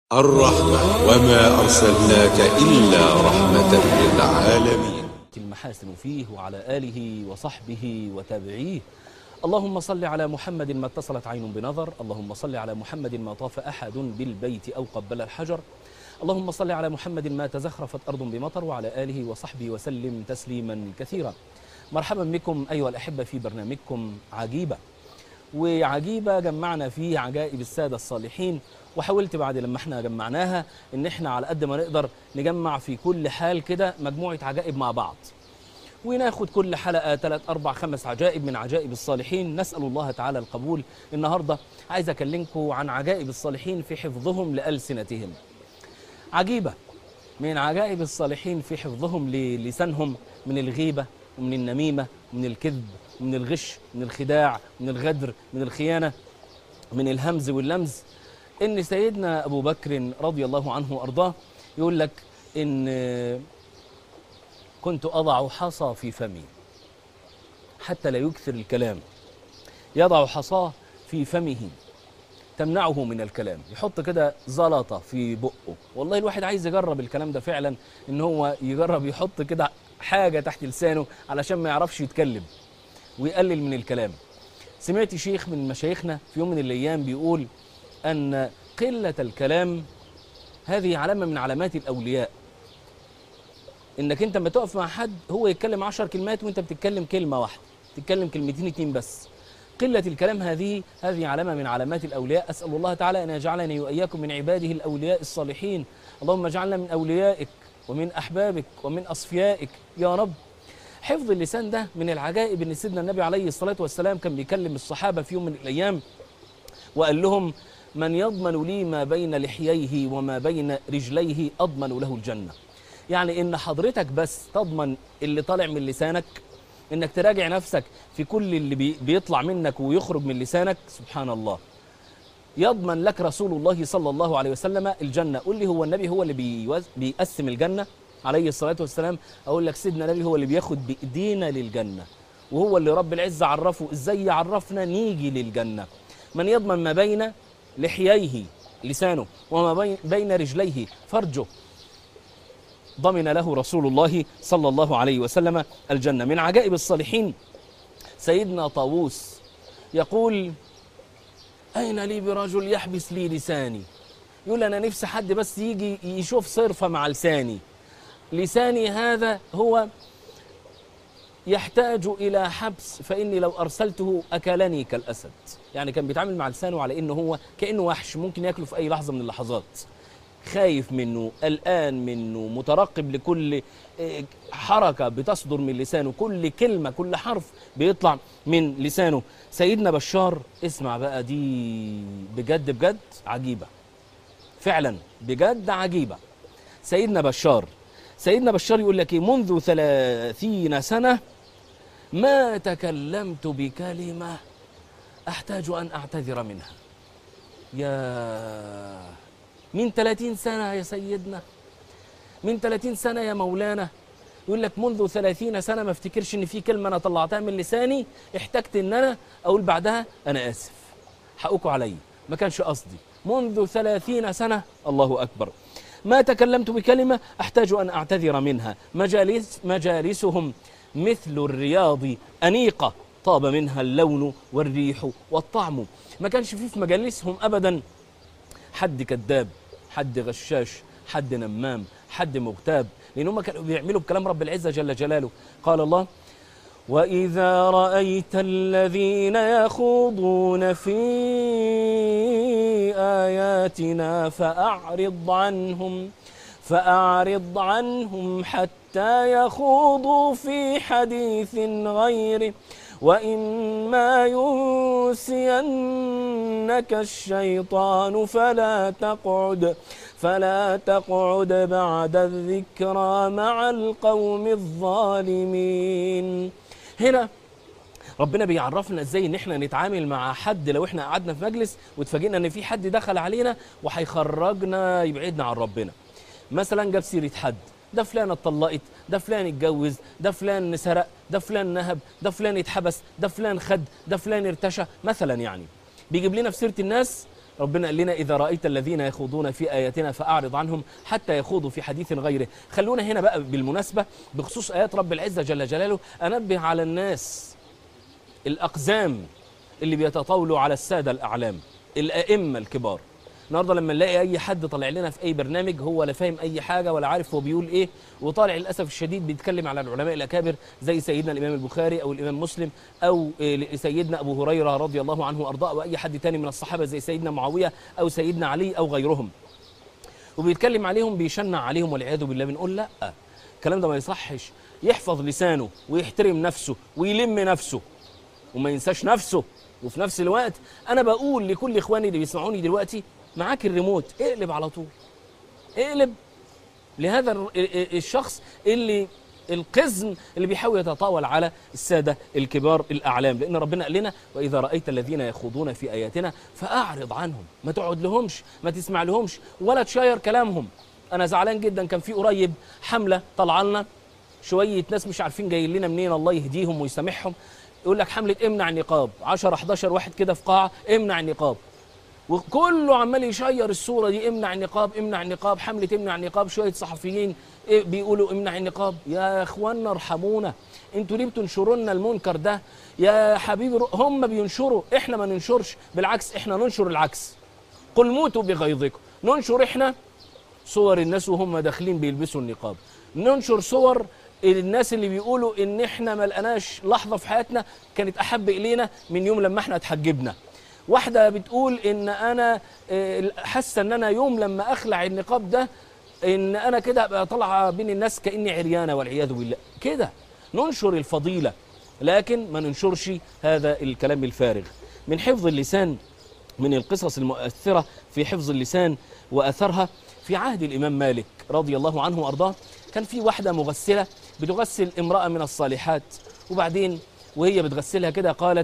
الرحمة وما أرسلناك إلا رحمة للعالمين المحاسن فيه وعلى آله وصحبه وتابعيه اللهم صل على محمد ما اتصلت عين بنظر اللهم صل على محمد ما طاف أحد بالبيت أو قبل الحجر اللهم صل على محمد ما تزخرفت أرض بمطر وعلى آله وصحبه وسلم تسليما كثيرا مرحبا بكم أيها الأحبة في برنامجكم عجيبة وعجيبة جمعنا فيه عجائب السادة الصالحين وحاولت بعد لما احنا جمعناها ان احنا على قد ما نقدر نجمع في كل حال كده مجموعة عجائب مع بعض وناخد كل حلقة ثلاث أربع خمس عجائب من عجائب الصالحين نسأل الله تعالى القبول النهاردة عايز أكلمكم عن عجائب الصالحين في حفظهم لألسنتهم عجيبة من عجائب الصالحين في حفظهم للسانهم من الغيبة ومن النميمة ومن الكذب ومن الغش من الخداع من الغدر من الخيانة من الهمز واللمز ان سيدنا ابو بكر رضي الله عنه وارضاه يقول لك ان كنت اضع حصى في فمي حتى لا يكثر الكلام يضع حصاه في فمه تمنعه من الكلام يحط كده زلطه في بقه والله الواحد عايز يجرب الكلام ده فعلا ان هو يجرب يحط كده حاجه تحت لسانه علشان ما يعرفش يتكلم ويقلل من الكلام سمعت شيخ من مشايخنا في يوم من الايام بيقول أن قلة الكلام هذه علامة من علامات الأولياء إنك أنت لما تقف مع حد هو يتكلم عشر كلمات وأنت بتتكلم كلمة واحدة تتكلم كلمتين اتنين بس قلة الكلام هذه هذه علامة من علامات الأولياء أسأل الله تعالى أن يجعلني وإياكم من عباده الأولياء الصالحين اللهم اجعلنا من أوليائك ومن أحبابك ومن أصفيائك يا رب حفظ اللسان ده من العجائب ان سيدنا النبي عليه الصلاه والسلام كان بيكلم الصحابه في يوم من الايام وقال لهم من يضمن لي ما بين لحييه وما بين رجليه أضمن له الجنة يعني إن حضرتك بس تضمن اللي طالع من لسانك إنك تراجع نفسك في كل اللي بي بيطلع منك ويخرج من لسانك سبحان الله يضمن لك رسول الله صلى الله عليه وسلم الجنة قل لي هو النبي هو اللي بيوز بيقسم الجنة عليه الصلاة والسلام أقول لك سيدنا النبي هو اللي بياخد بإيدينا للجنة وهو اللي رب العزة عرفه إزاي يعرفنا نيجي للجنة من يضمن ما بين لحييه لسانه وما بين رجليه فرجه ضمن له رسول الله صلى الله عليه وسلم الجنة من عجائب الصالحين سيدنا طاووس يقول أين لي برجل يحبس لي لساني يقول أنا نفسي حد بس يجي يشوف صرفة مع لساني لساني هذا هو يحتاج إلى حبس فإني لو أرسلته أكلني كالأسد يعني كان بيتعامل مع لسانه على إنه هو كأنه وحش ممكن يأكله في أي لحظة من اللحظات خايف منه قلقان منه مترقب لكل حركة بتصدر من لسانه كل كلمة كل حرف بيطلع من لسانه سيدنا بشار اسمع بقى دي بجد بجد عجيبة فعلا بجد عجيبة سيدنا بشار سيدنا بشار يقول لك منذ ثلاثين سنة ما تكلمت بكلمة أحتاج أن أعتذر منها يا من 30 سنة يا سيدنا من 30 سنة يا مولانا يقول لك منذ 30 سنة ما افتكرش ان في كلمة انا طلعتها من لساني احتجت ان انا اقول بعدها انا اسف حقكم علي ما كانش قصدي منذ 30 سنة الله اكبر ما تكلمت بكلمة احتاج ان اعتذر منها مجالس مجالسهم مثل الرياض أنيقة طاب منها اللون والريح والطعم ما كانش فيه في مجالسهم أبدا حد كذاب حد غشاش حد نمام حد مغتاب لأن هم كانوا بيعملوا بكلام رب العزة جل جلاله قال الله وإذا رأيت الذين يخوضون في آياتنا فأعرض عنهم فأعرض عنهم حتى يخوضوا في حديث غيره وإما ينسينك الشيطان فلا تقعد فلا تقعد بعد الذكرى مع القوم الظالمين هنا ربنا بيعرفنا ازاي ان احنا نتعامل مع حد لو احنا قعدنا في مجلس واتفاجئنا ان في حد دخل علينا وهيخرجنا يبعدنا عن ربنا مثلا جاب سيره حد ده فلان اتطلقت ده فلان اتجوز ده فلان سرق ده فلان نهب ده فلان اتحبس ده فلان خد ده فلان ارتشى مثلا يعني بيجيب لنا في سيره الناس ربنا قال لنا إذا رأيت الذين يخوضون في آياتنا فأعرض عنهم حتى يخوضوا في حديث غيره خلونا هنا بقى بالمناسبة بخصوص آيات رب العزة جل جلاله أنبه على الناس الأقزام اللي بيتطاولوا على السادة الأعلام الأئمة الكبار النهارده لما نلاقي اي حد طالع لنا في اي برنامج هو لا فاهم اي حاجه ولا عارف هو بيقول ايه وطالع للاسف الشديد بيتكلم على العلماء الاكابر زي سيدنا الامام البخاري او الامام مسلم او إيه سيدنا ابو هريره رضي الله عنه وارضاه او اي حد تاني من الصحابه زي سيدنا معاويه او سيدنا علي او غيرهم وبيتكلم عليهم بيشنع عليهم والعياذ بالله بنقول لا الكلام ده ما يصحش يحفظ لسانه ويحترم نفسه ويلم نفسه وما ينساش نفسه وفي نفس الوقت انا بقول لكل اخواني اللي بيسمعوني دلوقتي معاك الريموت اقلب على طول اقلب لهذا الر- الشخص اللي القزم اللي بيحاول يتطاول على الساده الكبار الاعلام لان ربنا قال لنا واذا رايت الذين يخوضون في اياتنا فاعرض عنهم ما تقعد لهمش ما تسمع لهمش ولا تشاير كلامهم انا زعلان جدا كان في قريب حمله طالعه لنا شويه ناس مش عارفين جايين لنا منين الله يهديهم ويسامحهم يقول لك حمله امنع النقاب 10 11 واحد كده في قاعه امنع النقاب وكله عمال يشير الصوره دي امنع النقاب امنع النقاب حمله امنع النقاب شويه صحفيين إيه بيقولوا امنع النقاب يا اخوانا ارحمونا انتوا ليه بتنشروا لنا المنكر ده يا حبيبي رو- هم بينشروا احنا ما ننشرش بالعكس احنا ننشر العكس قل موتوا بغيظكم ننشر احنا صور الناس وهم داخلين بيلبسوا النقاب ننشر صور الناس اللي بيقولوا ان احنا ما لقناش لحظه في حياتنا كانت احب الينا من يوم لما احنا اتحجبنا واحده بتقول ان انا آه، حاسه ان انا يوم لما اخلع النقاب ده ان انا كده ابقى طالعه بين الناس كاني عريانه والعياذ بالله كده ننشر الفضيله لكن ما ننشرش هذا الكلام الفارغ من حفظ اللسان من القصص المؤثرة في حفظ اللسان وأثرها في عهد الإمام مالك رضي الله عنه وأرضاه كان في واحدة مغسلة بتغسل امرأة من الصالحات وبعدين وهي بتغسلها كده قالت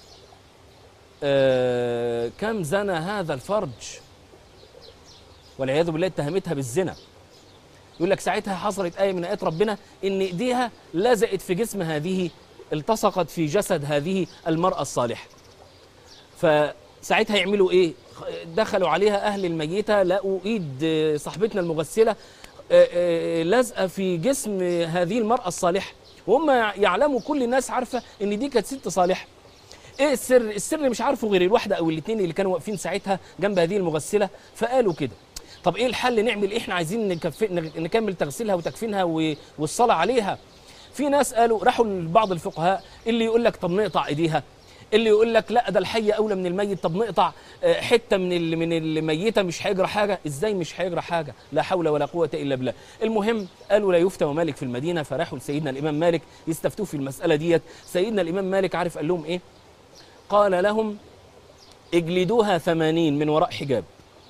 آه كم زنى هذا الفرج والعياذ بالله اتهمتها بالزنا يقول لك ساعتها حصلت آية من آيات ربنا إن إيديها لزقت في جسم هذه التصقت في جسد هذه المرأة الصالحة فساعتها يعملوا ايه دخلوا عليها اهل الميته لقوا ايد آه، صاحبتنا المغسله آه، آه، لازقه في جسم هذه المراه الصالحه وهم يعلموا كل الناس عارفه ان دي كانت ست صالحه ايه السر السر مش عارفه غير الواحده او الاثنين اللي كانوا واقفين ساعتها جنب هذه المغسله فقالوا كده طب ايه الحل نعمل ايه احنا عايزين نكف... نكمل تغسيلها وتكفينها و... والصلاه عليها في ناس قالوا راحوا لبعض الفقهاء اللي يقول لك طب نقطع ايديها اللي يقول لك لا ده الحي اولى من الميت طب نقطع آه، حته من ال- من الميته مش هيجرى حاجه ازاي مش هيجرى حاجه لا حول ولا قوه الا بالله المهم قالوا لا يفتى مالك في المدينه فراحوا لسيدنا الامام مالك يستفتوه في المساله ديت سيدنا الامام مالك عارف قال لهم ايه قال لهم اجلدوها ثمانين من وراء حجاب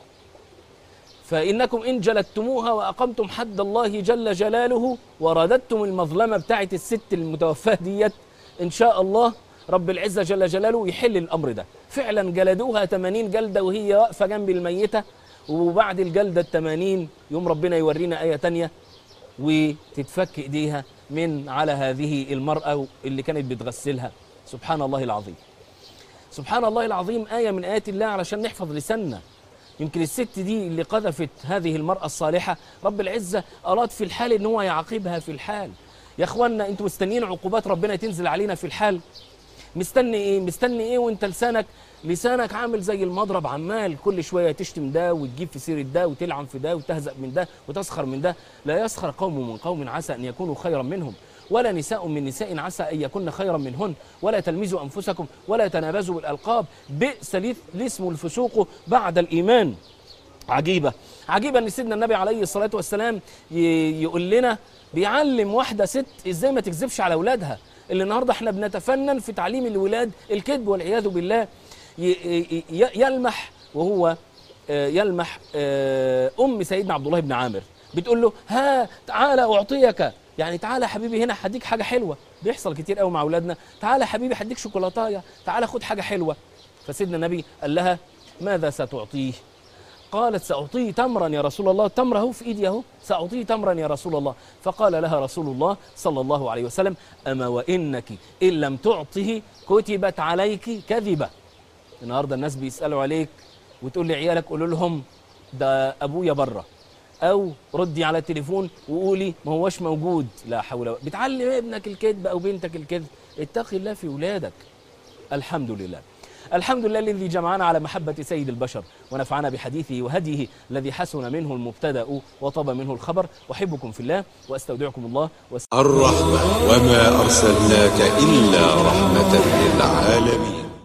فإنكم إن جلدتموها وأقمتم حد الله جل جلاله ورددتم المظلمة بتاعت الست المتوفاة ديت إن شاء الله رب العزة جل جلاله يحل الأمر ده فعلا جلدوها 80 جلدة وهي واقفة جنب الميتة وبعد الجلدة الثمانين يوم ربنا يورينا آية تانية وتتفك إيديها من على هذه المرأة اللي كانت بتغسلها سبحان الله العظيم سبحان الله العظيم آية من آيات الله علشان نحفظ لساننا يمكن الست دي اللي قذفت هذه المرأة الصالحة رب العزة أراد في الحال إن هو يعاقبها في الحال يا إخوانا أنتوا مستنيين عقوبات ربنا تنزل علينا في الحال مستني إيه مستني إيه وأنت لسانك لسانك عامل زي المضرب عمال كل شوية تشتم ده وتجيب في سيرة ده وتلعن في ده وتهزأ من ده وتسخر من ده لا يسخر قوم من قوم عسى أن يكونوا خيرا منهم ولا نساء من نساء عسى أن يكن خيرا منهن ولا تلمزوا أنفسكم ولا تنابزوا بالألقاب بئس الاسم الفسوق بعد الإيمان عجيبة عجيبة ان سيدنا النبي عليه الصلاة والسلام ي- يقول لنا بيعلم واحدة ست ازاي ما تكذبش على اولادها اللي النهاردة احنا بنتفنن في تعليم الولاد الكذب والعياذ بالله ي- ي- ي- يلمح وهو آه، يلمح آه، ام سيدنا عبد الله بن عامر بتقول له ها تعالى اعطيك يعني تعالى يا حبيبي هنا هديك حاجه حلوه بيحصل كتير قوي مع اولادنا تعالى يا حبيبي هديك شوكولاتايه تعالى خد حاجه حلوه فسيدنا النبي قال لها ماذا ستعطيه قالت سأعطيه تمرا يا رسول الله تمر اهو في ايدي اهو سأعطيه تمرا يا رسول الله فقال لها رسول الله صلى الله عليه وسلم أما وإنك إن لم تعطه كتبت عليك كذبة النهاردة الناس بيسألوا عليك وتقول لعيالك قولوا لهم ده ابويا بره او ردي على التليفون وقولي ما هوش موجود لا حول ولا بتعلم ابنك الكذب او بنتك الكذب اتقي الله في ولادك الحمد لله الحمد لله الذي جمعنا على محبة سيد البشر ونفعنا بحديثه وهديه الذي حسن منه المبتدأ وطاب منه الخبر أحبكم في الله وأستودعكم الله وأست... الرحمة وما أرسلناك إلا رحمة للعالمين